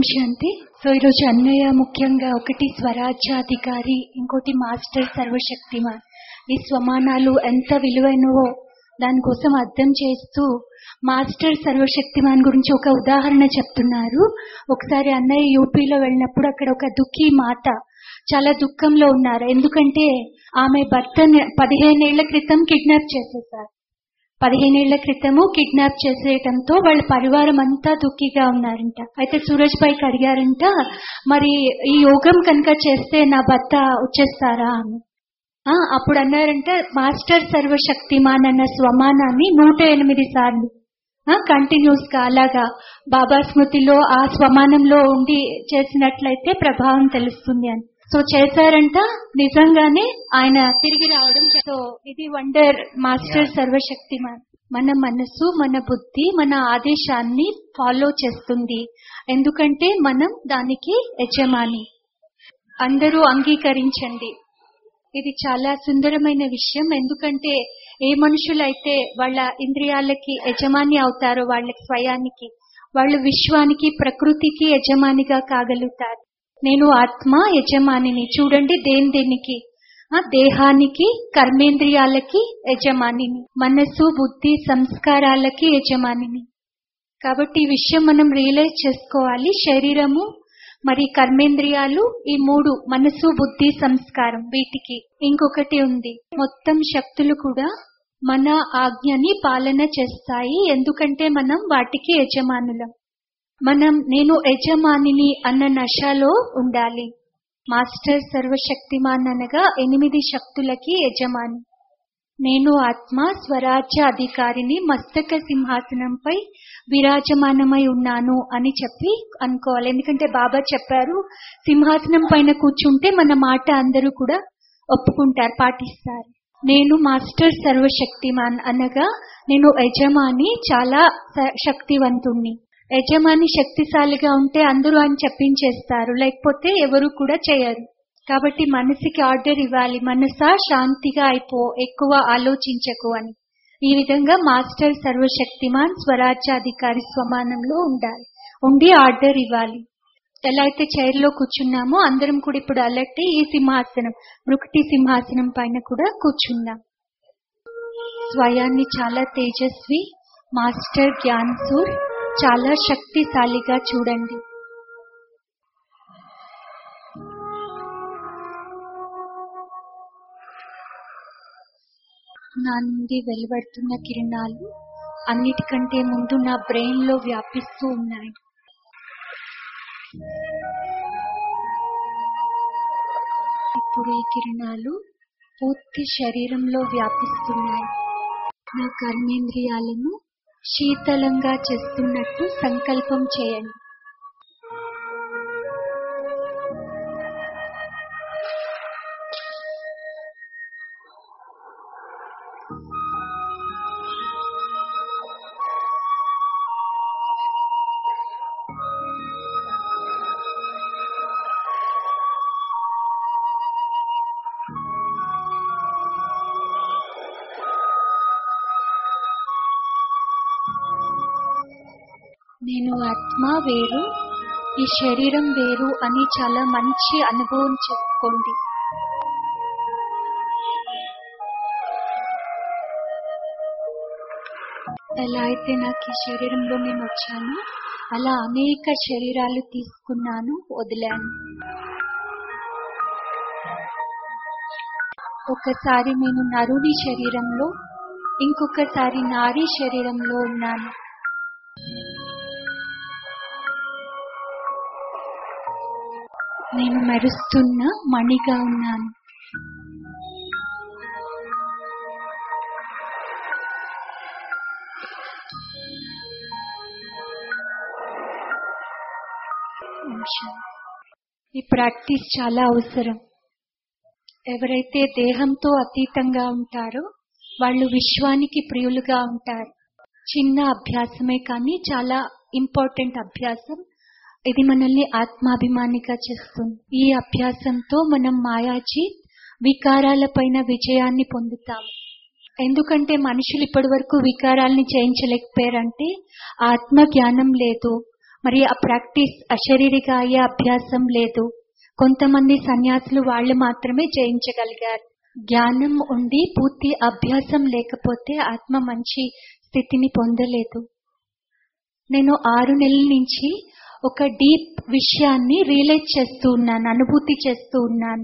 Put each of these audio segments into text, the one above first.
శాంతి so ఈరోజు అన్నయ్య ముఖ్యంగా ఒకటి స్వరాజ్యాధికారి ఇంకోటి మాస్టర్ సర్వశక్తిమాన్ ఈ స్వమానాలు ఎంత విలువైనవో దానికోసం అర్థం చేస్తూ మాస్టర్ సర్వశక్తిమాన్ గురించి ఒక ఉదాహరణ చెప్తున్నారు ఒకసారి అన్నయ్య యూపీలో వెళ్ళినప్పుడు అక్కడ ఒక దుఃఖీ మాత చాలా దుఃఖంలో ఉన్నారు ఎందుకంటే ఆమె భర్త పదిహేనేళ్ల క్రితం కిడ్నాప్ చేసేసారు పదిహేనేళ్ల క్రితము కిడ్నాప్ చేసేయటంతో వాళ్ళ పరివారం అంతా దుఃఖిగా ఉన్నారంట అయితే సూరజ్ పైకి అడిగారంట మరి ఈ యోగం కనుక చేస్తే నా భర్త వచ్చేస్తారా అని ఆ, అప్పుడు అన్నారంట మాస్టర్ సర్వశక్తిమాన్ అన్న స్వమానాన్ని నూట ఎనిమిది సార్లు కంటిన్యూస్ గా అలాగా బాబా స్మృతిలో ఆ స్వమానంలో ఉండి చేసినట్లయితే ప్రభావం తెలుస్తుంది అని సో చేశారంట నిజంగానే ఆయన తిరిగి రావడం సో ఇది వండర్ మాస్టర్ సర్వశక్తిమాన్ మన మనసు మన బుద్ధి మన ఆదేశాన్ని ఫాలో చేస్తుంది ఎందుకంటే మనం దానికి యజమాని అందరూ అంగీకరించండి ఇది చాలా సుందరమైన విషయం ఎందుకంటే ఏ మనుషులైతే వాళ్ళ ఇంద్రియాలకి యజమాని అవుతారో వాళ్ళ స్వయానికి వాళ్ళు విశ్వానికి ప్రకృతికి యజమానిగా కాగలుగుతారు నేను ఆత్మ యజమానిని చూడండి దేని దేనికి ఆ దేహానికి కర్మేంద్రియాలకి యజమానిని మనసు బుద్ధి సంస్కారాలకి యజమానిని కాబట్టి ఈ విషయం మనం రియలైజ్ చేసుకోవాలి శరీరము మరి కర్మేంద్రియాలు ఈ మూడు మనసు బుద్ధి సంస్కారం వీటికి ఇంకొకటి ఉంది మొత్తం శక్తులు కూడా మన ఆజ్ఞని పాలన చేస్తాయి ఎందుకంటే మనం వాటికి యజమానులం మనం నేను యజమానిని అన్న నశలో ఉండాలి మాస్టర్ సర్వశక్తిమాన్ అనగా ఎనిమిది శక్తులకి యజమాని నేను ఆత్మ స్వరాజ్య అధికారిని మస్తక సింహాసనంపై విరాజమానమై ఉన్నాను అని చెప్పి అనుకోవాలి ఎందుకంటే బాబా చెప్పారు సింహాసనం పైన కూర్చుంటే మన మాట అందరూ కూడా ఒప్పుకుంటారు పాటిస్తారు నేను మాస్టర్ సర్వశక్తిమాన్ అనగా నేను యజమాని చాలా స- శక్తివంతుణ్ణి యజమాని శక్తిశాలిగా ఉంటే అందరూ అని చెప్పించేస్తారు లేకపోతే ఎవరు కూడా చేయరు కాబట్టి మనసుకి ఆర్డర్ ఇవ్వాలి మనసా శాంతిగా అయిపో ఎక్కువ ఆలోచించకు అని ఈ విధంగా మాస్టర్ సర్వశక్తిమాన్ స్వరాజ్యాధికారి స్వమానంలో ఉండాలి ఉండి ఆర్డర్ ఇవ్వాలి ఎలా అయితే చైర్ లో కూర్చున్నామో అందరం కూడా ఇప్పుడు అలర్ట్ అయ్యి ఈ సింహాసనం మృకటి సింహాసనం పైన కూడా కూర్చుందాం స్వయాన్ని చాలా తేజస్వి మాస్టర్ జ్ఞాన్సూర్ చాలా శక్తిశాలిగా చూడండి నా నుండి వెలువడుతున్న కిరణాలు అన్నిటికంటే ముందు నా బ్రెయిన్ లో వ్యాపిస్తూ ఉన్నాయి ఇప్పుడు ఈ కిరణాలు పూర్తి శరీరంలో వ్యాపిస్తున్నాయి నా కర్మేంద్రియాలను శీతలంగా చేస్తున్నట్టు సంకల్పం చేయండి నేను ఆత్మ వేరు ఈ శరీరం వేరు అని చాలా మంచి అనుభవం చేసుకోండి ఎలా అయితే నాకు ఈ శరీరంలో నేను వచ్చాను అలా అనేక శరీరాలు తీసుకున్నాను వదిలాను ఒకసారి నేను నరుని శరీరంలో ఇంకొకసారి నారీ శరీరంలో ఉన్నాను నేను మెరుస్తున్న మణిగా ఉన్నాను నిమిషం. ఈ ప్రాక్టీస్ చాలా అవసరం ఎవరైతే దేహంతో అతీతంగా ఉంటారో వాళ్ళు విశ్వానికి ప్రియులుగా ఉంటారు చిన్న అభ్యాసమే కానీ చాలా ఇంపార్టెంట్ అభ్యాసం ఇది మనల్ని ఆత్మాభిమానిగా చేస్తుంది ఈ అభ్యాసంతో మనం మాయాజీ వికారాలపైన విజయాన్ని పొందుతాం ఎందుకంటే మనుషులు ఇప్పటి వరకు వికారాల్ని జయించలేకపోయారంటే ఆత్మ జ్ఞానం లేదు మరి ఆ ప్రాక్టీస్ అశరీరిక అయ్యే అభ్యాసం లేదు కొంతమంది సన్యాసులు వాళ్ళు మాత్రమే జయించగలిగారు జ్ఞానం ఉండి పూర్తి అభ్యాసం లేకపోతే ఆత్మ మంచి స్థితిని పొందలేదు నేను ఆరు నెలల నుంచి ఒక డీప్ విషయాన్ని రియలైజ్ చేస్తూ ఉన్నాను అనుభూతి చేస్తూ ఉన్నాను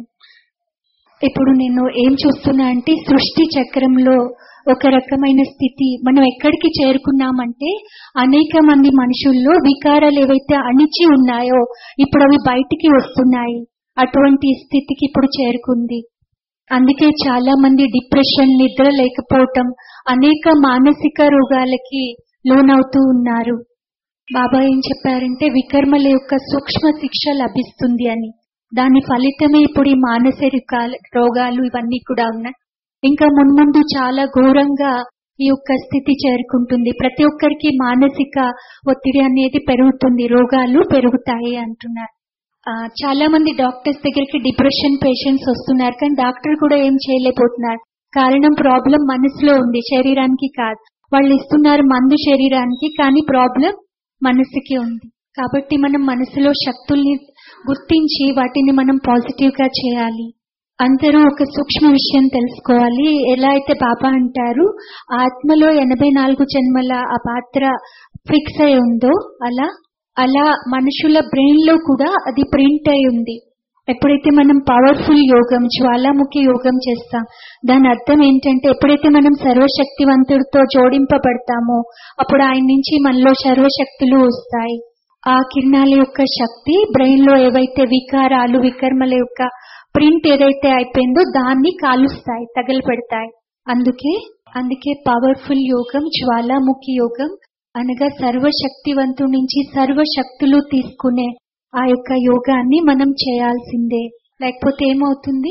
ఇప్పుడు నేను ఏం చూస్తున్నా అంటే సృష్టి చక్రంలో ఒక రకమైన స్థితి మనం ఎక్కడికి చేరుకున్నామంటే అనేక మంది మనుషుల్లో వికారాలు ఏవైతే అణిచి ఉన్నాయో ఇప్పుడు అవి బయటికి వస్తున్నాయి అటువంటి స్థితికి ఇప్పుడు చేరుకుంది అందుకే చాలా మంది డిప్రెషన్ నిద్ర లేకపోవటం అనేక మానసిక రోగాలకి లోనవుతూ ఉన్నారు బాబా ఏం చెప్పారంటే వికర్మల యొక్క సూక్ష్మ శిక్ష లభిస్తుంది అని దాని ఫలితమే ఇప్పుడు ఈ మానసిక రోగాలు ఇవన్నీ కూడా ఉన్నాయి ఇంకా మున్ముందు చాలా ఘోరంగా ఈ యొక్క స్థితి చేరుకుంటుంది ప్రతి ఒక్కరికి మానసిక ఒత్తిడి అనేది పెరుగుతుంది రోగాలు పెరుగుతాయి అంటున్నారు ఆ, చాలా మంది డాక్టర్స్ దగ్గరికి డిప్రెషన్ పేషెంట్స్ వస్తున్నారు కానీ డాక్టర్ కూడా ఏం చేయలేకపోతున్నారు కారణం ప్రాబ్లం మనసులో ఉంది శరీరానికి కాదు వాళ్ళు ఇస్తున్నారు మందు శరీరానికి కానీ ప్రాబ్లం మనసుకి ఉంది కాబట్టి మనం మనసులో శక్తుల్ని గుర్తించి వాటిని మనం పాజిటివ్ గా చేయాలి అందరూ ఒక సూక్ష్మ విషయం తెలుసుకోవాలి ఎలా అయితే బాబా అంటారు ఆత్మలో ఎనభై నాలుగు జన్మల ఆ పాత్ర ఫిక్స్ అయి ఉందో అలా అలా మనుషుల బ్రెయిన్ లో కూడా అది ప్రింట్ అయి ఉంది ఎప్పుడైతే మనం పవర్ఫుల్ యోగం జ్వాలాముఖి యోగం చేస్తాం దాని అర్థం ఏంటంటే ఎప్పుడైతే మనం సర్వశక్తివంతుడితో జోడింపబడతామో అప్పుడు ఆయన నుంచి మనలో సర్వశక్తులు వస్తాయి ఆ కిరణాల యొక్క శక్తి బ్రెయిన్ లో ఏవైతే వికారాలు వికర్మల యొక్క ప్రింట్ ఏదైతే అయిపోయిందో దాన్ని కాలుస్తాయి తగలపెడతాయి అందుకే అందుకే పవర్ఫుల్ యోగం జ్వాలాముఖి యోగం అనగా సర్వశక్తివంతుడి నుంచి సర్వశక్తులు తీసుకునే ఆ యొక్క యోగాన్ని మనం చేయాల్సిందే లేకపోతే ఏమవుతుంది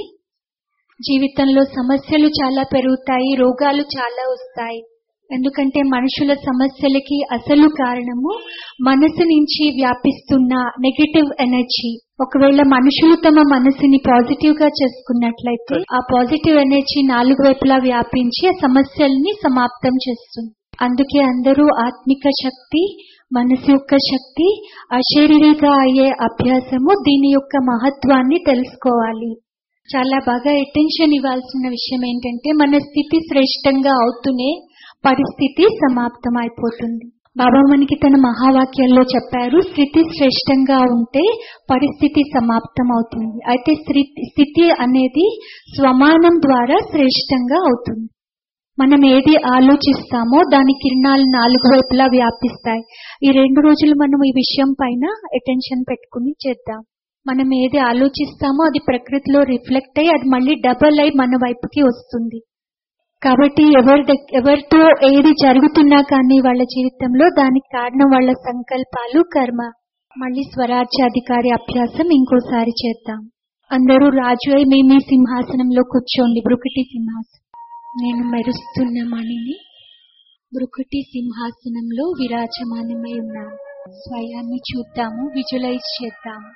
జీవితంలో సమస్యలు చాలా పెరుగుతాయి రోగాలు చాలా వస్తాయి ఎందుకంటే మనుషుల సమస్యలకి అసలు కారణము మనసు నుంచి వ్యాపిస్తున్న నెగటివ్ ఎనర్జీ ఒకవేళ మనుషులు తమ మనసుని పాజిటివ్ గా చేసుకున్నట్లయితే ఆ పాజిటివ్ ఎనర్జీ నాలుగు వైపులా వ్యాపించి ఆ సమస్యల్ని సమాప్తం చేస్తుంది అందుకే అందరూ ఆత్మిక శక్తి మనసు యొక్క శక్తి అశరీరిగా అయ్యే అభ్యాసము దీని యొక్క మహత్వాన్ని తెలుసుకోవాలి చాలా బాగా అటెన్షన్ ఇవ్వాల్సిన విషయం ఏంటంటే మన స్థితి శ్రేష్టంగా అవుతూనే పరిస్థితి సమాప్తం అయిపోతుంది బాబా మనకి తన మహావాక్యాల్లో చెప్పారు స్థితి శ్రేష్టంగా ఉంటే పరిస్థితి సమాప్తం అవుతుంది అయితే స్థితి స్థితి అనేది స్వమానం ద్వారా శ్రేష్టంగా అవుతుంది మనం ఏది ఆలోచిస్తామో దాని కిరణాలు నాలుగు వైపులా వ్యాపిస్తాయి ఈ రెండు రోజులు మనం ఈ విషయం పైన అటెన్షన్ పెట్టుకుని చేద్దాం మనం ఏది ఆలోచిస్తామో అది ప్రకృతిలో రిఫ్లెక్ట్ అయ్యి అది మళ్ళీ డబల్ అయి మన వైపుకి వస్తుంది కాబట్టి ఎవరి దగ్- ఎవరితో ఏది జరుగుతున్నా కానీ వాళ్ళ జీవితంలో దానికి కారణం వాళ్ళ సంకల్పాలు కర్మ మళ్ళీ స్వరాజ్యాధికారి అభ్యాసం ఇంకోసారి చేద్దాం అందరూ రాజు అయి మీ మీ సింహాసనంలో కూర్చోండి బ్రుకిటి సింహాసనం నేను మెరుస్తున్న మణిని బ్రుకుటి సింహాసనంలో విరాజమానమై ఉన్నాను స్వయాన్ని చూద్దాము విజువలైజ్ చేద్దాము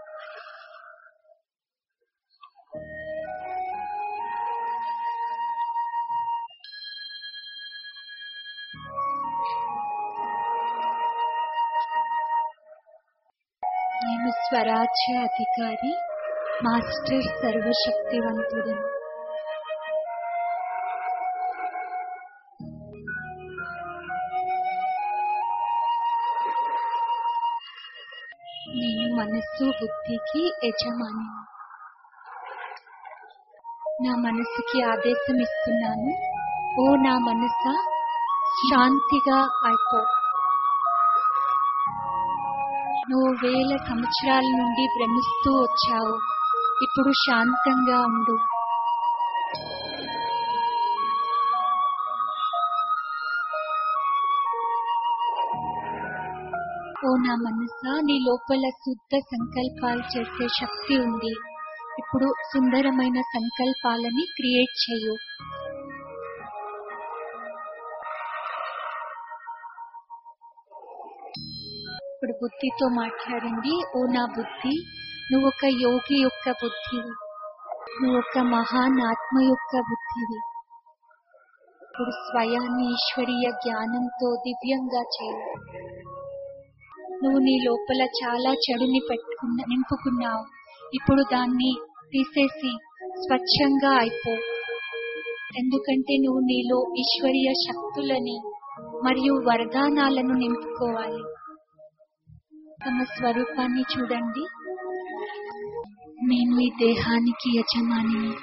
నేను స్వరాజ్య అధికారి మాస్టర్ సర్వశక్తివంతుడను నేను మనస్సు బుద్ధికి యజమాని నా మనసుకి ఆదేశం ఇస్తున్నాను ఓ నా మనస శాంతిగా అయిపో నువ్వు వేల సంవత్సరాల నుండి భ్రమిస్తూ వచ్చావు ఇప్పుడు శాంతంగా ఉండు ఓ నా మనస నీ లోపల శుద్ధ సంకల్పాలు చేసే శక్తి ఉంది ఇప్పుడు సుందరమైన సంకల్పాలని క్రియేట్ చేయు ఇప్పుడు బుద్ధితో మాట్లాడింది ఓ నా బుద్ధి నువ్వు ఒక యోగి యొక్క బుద్ధివి నువ్వు ఒక మహాన్ ఆత్మ యొక్క బుద్ధివి ఇప్పుడు స్వయాన్ని ఈశ్వరీయ జ్ఞానంతో దివ్యంగా చేయి నువ్వు నీ లోపల చాలా చెడుని పెట్టుకున్న నింపుకున్నావు ఇప్పుడు దాన్ని తీసేసి స్వచ్ఛంగా అయిపో ఎందుకంటే నువ్వు నీలో ఈశ్వరీయ శక్తులని మరియు వరదానాలను నింపుకోవాలి తమ స్వరూపాన్ని చూడండి నేను ఈ దేహానికి యజమానిని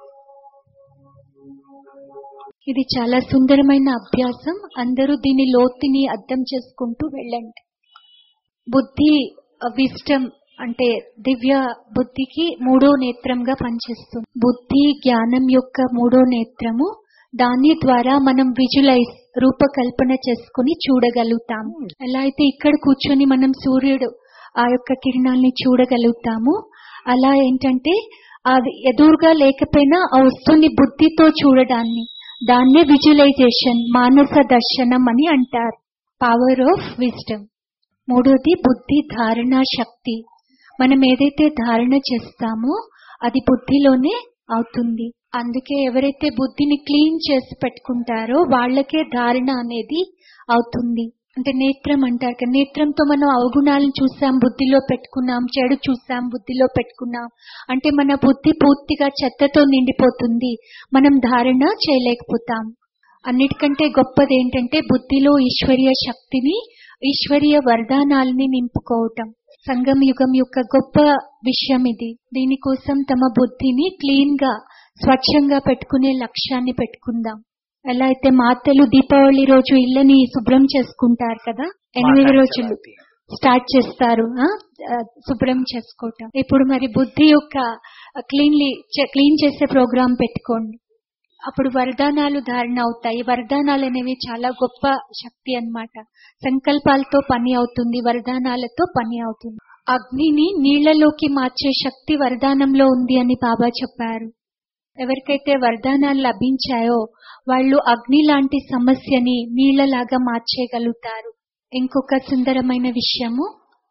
ఇది చాలా సుందరమైన అభ్యాసం అందరూ దీని లోతుని అర్థం చేసుకుంటూ వెళ్ళండి బుద్ధి విష్టం అంటే దివ్య బుద్ధికి మూడో నేత్రంగా పనిచేస్తుంది బుద్ధి జ్ఞానం యొక్క మూడో నేత్రము దాని ద్వారా మనం విజువలైజ్ రూపకల్పన చేసుకుని చూడగలుగుతాం ఎలా అయితే ఇక్కడ కూర్చొని మనం సూర్యుడు ఆ యొక్క కిరణాల్ని చూడగలుగుతాము అలా ఏంటంటే అది ఎదురుగా లేకపోయినా ఆ వస్తువుని బుద్ధితో చూడడాన్ని దాన్నే విజువలైజేషన్ మానస దర్శనం అని అంటారు పవర్ ఆఫ్ విజ్డమ్ మూడోది బుద్ధి ధారణ శక్తి మనం ఏదైతే ధారణ చేస్తామో అది బుద్ధిలోనే అవుతుంది అందుకే ఎవరైతే బుద్ధిని క్లీన్ చేసి పెట్టుకుంటారో వాళ్ళకే ధారణ అనేది అవుతుంది అంటే నేత్రం అంటారు కదా నేత్రంతో మనం అవగుణాలను చూసాం బుద్ధిలో పెట్టుకున్నాం చెడు చూసాం బుద్ధిలో పెట్టుకున్నాం అంటే మన బుద్ధి పూర్తిగా చెత్తతో నిండిపోతుంది మనం ధారణ చేయలేకపోతాం అన్నిటికంటే గొప్పది ఏంటంటే బుద్ధిలో ఈశ్వరీయ శక్తిని ఈశ్వరీయ వరదానాల్ని నింపుకోవటం సంగం యుగం యొక్క గొప్ప విషయం ఇది దీనికోసం తమ బుద్ధిని క్లీన్ గా స్వచ్ఛంగా పెట్టుకునే లక్ష్యాన్ని పెట్టుకుందాం ఎలా అయితే మాతలు దీపావళి రోజు ఇళ్ళని శుభ్రం చేసుకుంటారు కదా ఎనిమిది రోజులు స్టార్ట్ చేస్తారు ఆ? ఆ, శుభ్రం చేసుకోవటం ఇప్పుడు మరి బుద్ధి యొక్క క్లీన్లీ క్లీన్ చేసే ప్రోగ్రాం పెట్టుకోండి అప్పుడు వరదానాలు ధారణ అవుతాయి వరదానాలు అనేవి చాలా గొప్ప శక్తి అన్నమాట సంకల్పాలతో పని అవుతుంది వరదానాలతో పని అవుతుంది అగ్నిని నీళ్లలోకి మార్చే శక్తి వరదానంలో ఉంది అని బాబా చెప్పారు ఎవరికైతే వరదానాలు లభించాయో వాళ్ళు అగ్ని లాంటి సమస్యని నీళ్లలాగా మార్చేయగలుగుతారు ఇంకొక సుందరమైన విషయము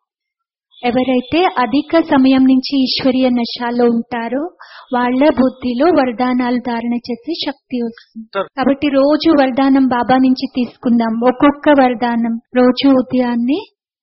ఎవరైతే అధిక సమయం నుంచి ఈశ్వరీయ నశాలో ఉంటారో వాళ్ళ బుద్ధిలో వరదానాలు ధారణ చేసే శక్తి వస్తుంది కాబట్టి రోజు వరదానం బాబా నుంచి తీసుకుందాం ఒక్కొక్క వరదానం రోజు ఉదయాన్నే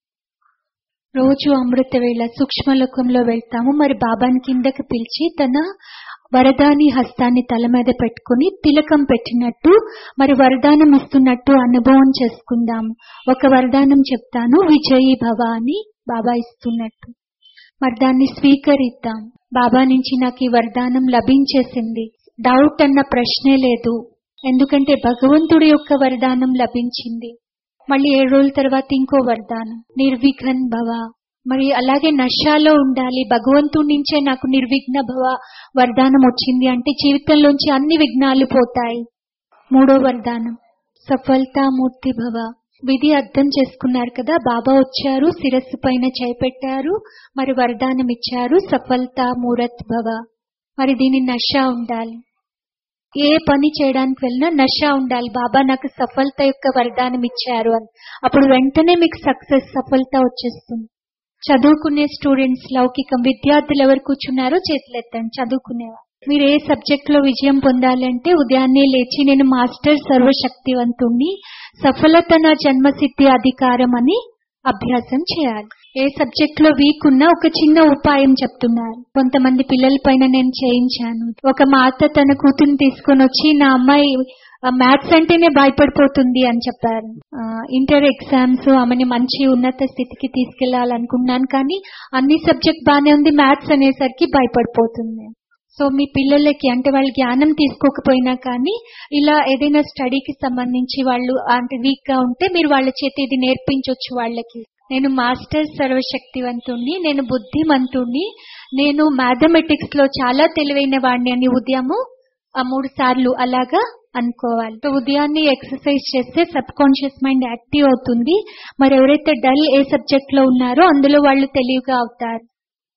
రోజు అమృత వేళ సూక్ష్మలోకంలో వెళ్తాము మరి బాబాని కిందకి పిలిచి తన వరదాని హస్తాన్ని తల మీద పెట్టుకుని తిలకం పెట్టినట్టు మరి వరదానం ఇస్తున్నట్టు అనుభవం చేసుకుందాము ఒక వరదానం చెప్తాను విజయీ భవ అని బాబా ఇస్తున్నట్టు మరి దాన్ని స్వీకరిద్దాం బాబా నుంచి నాకు ఈ వరదానం లభించేసింది డౌట్ అన్న ప్రశ్నే లేదు ఎందుకంటే భగవంతుడి యొక్క వరదానం లభించింది మళ్ళీ ఏడు రోజుల తర్వాత ఇంకో వరదానం నిర్విఘ్న్ భవ మరి అలాగే నశాలో ఉండాలి భగవంతుడి నుంచే నాకు నిర్విఘ్న భవ వరదానం వచ్చింది అంటే జీవితంలోంచి అన్ని విఘ్నాలు పోతాయి మూడో వరదానం సఫలతామూర్తి భవ విధి అర్థం చేసుకున్నారు కదా బాబా వచ్చారు శిరస్సు పైన చేపెట్టారు మరి వరదానం ఇచ్చారు సఫలతా మూరత్ భవ మరి దీని నష ఉండాలి ఏ పని చేయడానికి వెళ్ళినా నష ఉండాలి బాబా నాకు సఫలత యొక్క వరదానం ఇచ్చారు అని అప్పుడు వెంటనే మీకు సక్సెస్ సఫలత వచ్చేస్తుంది చదువుకునే స్టూడెంట్స్ లౌకికం విద్యార్థులు ఎవరు కూర్చున్నారో చేతులెత్తండి చదువుకునేవారు మీరు ఏ సబ్జెక్ట్ లో విజయం పొందాలంటే ఉదయాన్నే లేచి నేను మాస్టర్ సర్వశక్తివంతుణ్ణి సఫలత నా జన్మసిద్ధి అధికారం అని అభ్యాసం చేయాలి ఏ సబ్జెక్ట్ లో వీక్ ఉన్నా ఒక చిన్న ఉపాయం చెప్తున్నారు కొంతమంది పిల్లల పైన నేను చేయించాను ఒక మాత తన కూతుర్ని తీసుకొని వచ్చి నా అమ్మాయి మ్యాథ్స్ అంటేనే భయపడిపోతుంది అని చెప్పారు ఆ, ఇంటర్ ఎగ్జామ్స్ ఆమెని మంచి ఉన్నత స్థితికి తీసుకెళ్లాలనుకున్నాను కానీ అన్ని సబ్జెక్ట్ బానే ఉంది మ్యాథ్స్ అనేసరికి భయపడిపోతుంది సో మీ పిల్లలకి అంటే వాళ్ళు జ్ఞానం తీసుకోకపోయినా కానీ ఇలా ఏదైనా స్టడీకి సంబంధించి వాళ్ళు అంటే వీక్ గా ఉంటే మీరు వాళ్ళ చేతి ఇది నేర్పించవచ్చు వాళ్ళకి నేను మాస్టర్ సర్వశక్తివంతుణ్ణి నేను బుద్ధిమంతుణ్ణి నేను మ్యాథమెటిక్స్ లో చాలా తెలివైన వాడిని అని ఉదయము ఆ మూడు సార్లు అలాగా అనుకోవాలి సో ఉదయాన్నే ఎక్సర్సైజ్ చేస్తే సబ్ కాన్షియస్ మైండ్ యాక్టివ్ అవుతుంది మరి ఎవరైతే డల్ ఏ సబ్జెక్ట్ లో ఉన్నారో అందులో వాళ్ళు తెలివిగా అవుతారు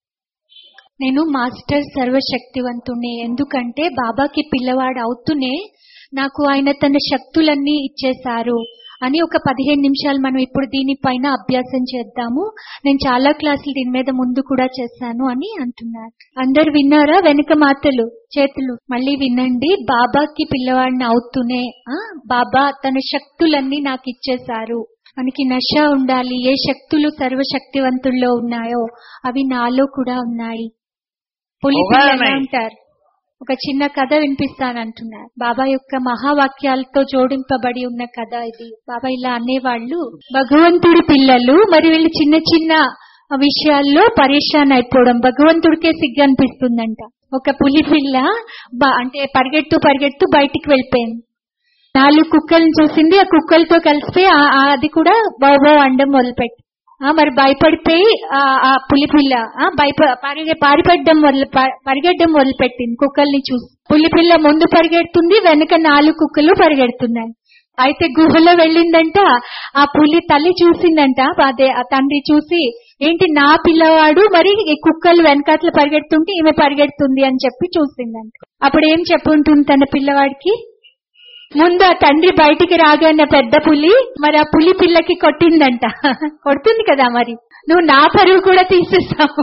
నేను మాస్టర్ సర్వశక్తివంతుణ్ణి ఎందుకంటే బాబాకి పిల్లవాడు అవుతూనే నాకు ఆయన తన శక్తులన్నీ ఇచ్చేశారు అని ఒక పదిహేను నిమిషాలు మనం ఇప్పుడు దీనిపైన అభ్యాసం చేద్దాము నేను చాలా క్లాసులు దీని మీద ముందు కూడా చేశాను అని అంటున్నారు అందరు విన్నారా వెనుక మాటలు చేతులు మళ్ళీ వినండి బాబాకి పిల్లవాడిని అవుతూనే ఆ, బాబా తన శక్తులన్నీ నాకు ఇచ్చేశారు మనకి నశ ఉండాలి ఏ శక్తులు సర్వశక్తివంతుల్లో ఉన్నాయో అవి నాలో కూడా ఉన్నాయి పులి होगा పిల్ల ఎలా नहीं। ఉంటారు ఒక చిన్న కథ వినిపిస్తానంటున్నారు బాబా యొక్క మహావాక్యాలతో జోడింపబడి ఉన్న కథ ఇది బాబా ఇలా అనేవాళ్ళు భగవంతుడి పిల్లలు మరి వీళ్ళు చిన్న చిన్న విషయాల్లో పరేషాన్ అయిపోవడం భగవంతుడికే సిగ్గు అనిపిస్తుందంట ఒక పులి పిల్ల బ- అంటే పరిగెత్తు పరిగెత్తు బయటికి వెళ్ళిపోయింది నాలుగు కుక్కల్ని చూసింది ఆ కుక్కలతో కలిసిపోయి ఆ- ఆ అది కూడా బాబో అండం మొదలుపెట్టి ఆ మరి భయపడిపోయి ఆ ఆ పులి పిల్ల ఆ భయప పరిగె పారిపడ్డం మొదలు ప- పరిగెట్టడం మొదలుపెట్టింది కుక్కల్ని చూసి పులి పిల్ల ముందు పరిగెడుతుంది వెనక నాలుగు కుక్కలు పరిగెడుతున్నాయి అయితే గుహలో వెళ్ళిందంట ఆ పులి తల్లి చూసిందంట అదే ఆ తండ్రి చూసి ఏంటి నా పిల్లవాడు మరి ఈ కుక్కలు వెనకాతలు పరిగెడుతుంటే ఈమె పరిగెడుతుంది అని చెప్పి చూసిందంట అప్పుడు ఏం చెప్పుంటుంది తన పిల్లవాడికి ముందు ఆ తండ్రి బయటికి రాగానే పెద్ద పులి మరి ఆ పులి పిల్లకి కొట్టిందంట కొడుతుంది కదా మరి నువ్వు నా పరువు కూడా తీసేస్తావు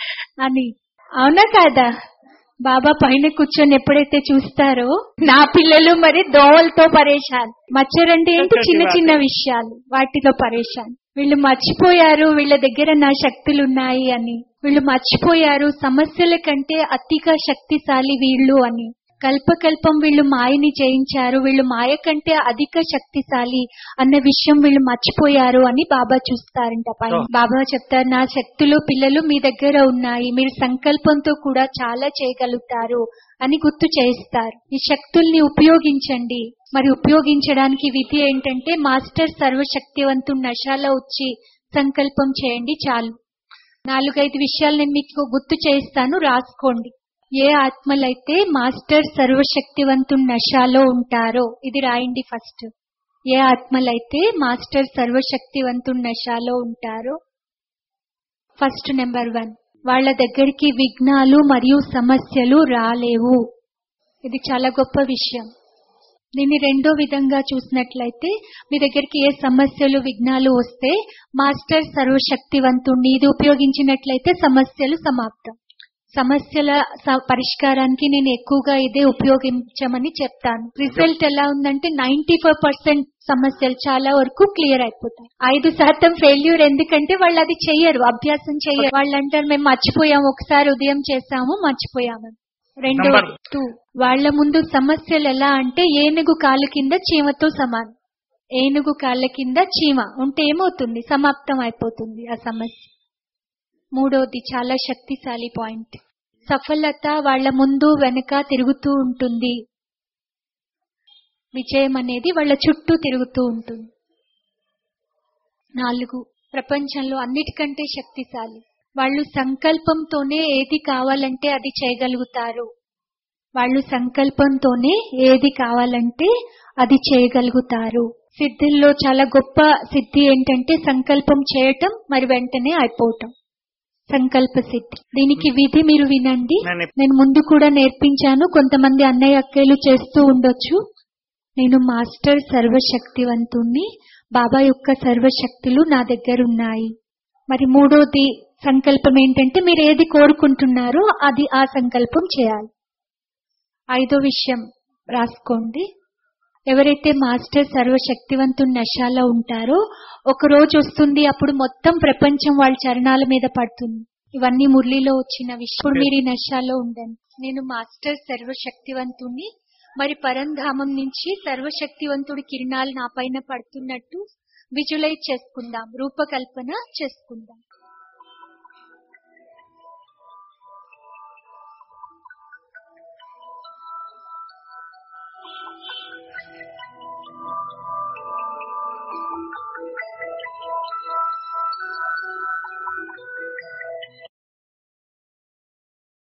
అని అవునా కాదా బాబా పైన కూర్చొని ఎప్పుడైతే చూస్తారో నా పిల్లలు మరి దోవలతో పరేషాన్ మచ్చరంటే ఏంటి చిన్న చిన్న విషయాలు వాటిలో పరేషాన్ వీళ్ళు మర్చిపోయారు వీళ్ళ దగ్గర నా శక్తులు ఉన్నాయి అని వీళ్ళు మర్చిపోయారు సమస్యల కంటే అతిగా శక్తిశాలి వీళ్ళు అని కల్పకల్పం వీళ్ళు మాయని జయించారు వీళ్ళు మాయ కంటే అధిక శక్తిశాలి అన్న విషయం వీళ్ళు మర్చిపోయారు అని బాబా చూస్తారంట పైన Oh. బాబా చెప్తారు నా శక్తులు పిల్లలు మీ దగ్గర ఉన్నాయి మీరు సంకల్పంతో కూడా చాలా చేయగలుగుతారు అని గుర్తు చేయిస్తారు ఈ శక్తుల్ని ఉపయోగించండి మరి ఉపయోగించడానికి విధి ఏంటంటే మాస్టర్ సర్వశక్తివంతుడు నశాలో వచ్చి సంకల్పం చేయండి చాలు నాలుగైదు విషయాలు నేను మీకు గుర్తు చేయిస్తాను రాసుకోండి ఏ ఆత్మలైతే మాస్టర్ సర్వశక్తివంతుడు నశాలో ఉంటారో ఇది రాయండి ఫస్ట్ ఏ ఆత్మలైతే మాస్టర్ సర్వశక్తివంతుడు నశాలో ఉంటారో ఫస్ట్ నెంబర్ వన్ వాళ్ళ దగ్గరికి విఘ్నాలు మరియు సమస్యలు రాలేవు ఇది చాలా గొప్ప విషయం దీన్ని రెండో విధంగా చూసినట్లయితే మీ దగ్గరికి ఏ సమస్యలు విఘ్నాలు వస్తే మాస్టర్ సర్వశక్తివంతుణ్ణి ఇది ఉపయోగించినట్లయితే సమస్యలు సమాప్తం సమస్యల స- పరిష్కారానికి నేను ఎక్కువగా ఇదే ఉపయోగించమని చెప్తాను రిజల్ట్ ఎలా ఉందంటే నైన్టీ ఫైవ్ పర్సెంట్ సమస్యలు చాలా వరకు క్లియర్ అయిపోతాయి ఐదు శాతం ఫెయిల్యూర్ ఎందుకంటే వాళ్ళు అది చెయ్యరు అభ్యాసం చెయ్యరు వాళ్ళు అంటారు మేము మర్చిపోయాము ఒకసారి ఉదయం చేసాము మర్చిపోయామని రెండో Number- టూ వాళ్ళ ముందు సమస్యలు ఎలా అంటే ఏనుగు కాలు కింద చీమతో సమానం ఏనుగు కాళ్ళ కింద చీమ ఉంటే ఏమవుతుంది సమాప్తం అయిపోతుంది ఆ సమస్య మూడోది చాలా శక్తిశాలి పాయింట్ సఫలత వాళ్ళ ముందు వెనక తిరుగుతూ ఉంటుంది విజయం అనేది వాళ్ళ చుట్టూ తిరుగుతూ ఉంటుంది నాలుగు ప్రపంచంలో అన్నిటికంటే శక్తిశాలి వాళ్ళు సంకల్పంతోనే ఏది కావాలంటే అది చేయగలుగుతారు వాళ్ళు సంకల్పంతోనే ఏది కావాలంటే అది చేయగలుగుతారు సిద్ధిల్లో చాలా గొప్ప సిద్ధి ఏంటంటే సంకల్పం చేయటం మరి వెంటనే అయిపోవటం సంకల్ప సిద్ధి దీనికి విధి మీరు వినండి నేను నేను ముందు కూడా నేర్పించాను కొంతమంది అన్నయ్య అక్కలు చేస్తూ ఉండొచ్చు నేను మాస్టర్ సర్వశక్తివంతుణ్ణి బాబా యొక్క సర్వశక్తులు నా దగ్గర ఉన్నాయి మరి మూడోది సంకల్పం ఏంటంటే మీరు ఏది కోరుకుంటున్నారో అది ఆ సంకల్పం చేయాలి ఐదో విషయం రాసుకోండి ఎవరైతే మాస్టర్ సర్వశక్తివంతుని నశాలో ఉంటారో ఒక రోజు వస్తుంది అప్పుడు మొత్తం ప్రపంచం వాళ్ళ చరణాల మీద పడుతుంది ఇవన్నీ మురళిలో వచ్చిన విషయం ఇప్పుడు మీరు ఈ నశాలో ఉండండి నేను మాస్టర్ సర్వశక్తివంతుణ్ణి మరి పరంధామం నుంచి సర్వశక్తివంతుడి కిరణాలు నా పైన పడుతున్నట్టు విజువలైజ్ చేసుకుందాం రూపకల్పన చేసుకుందాం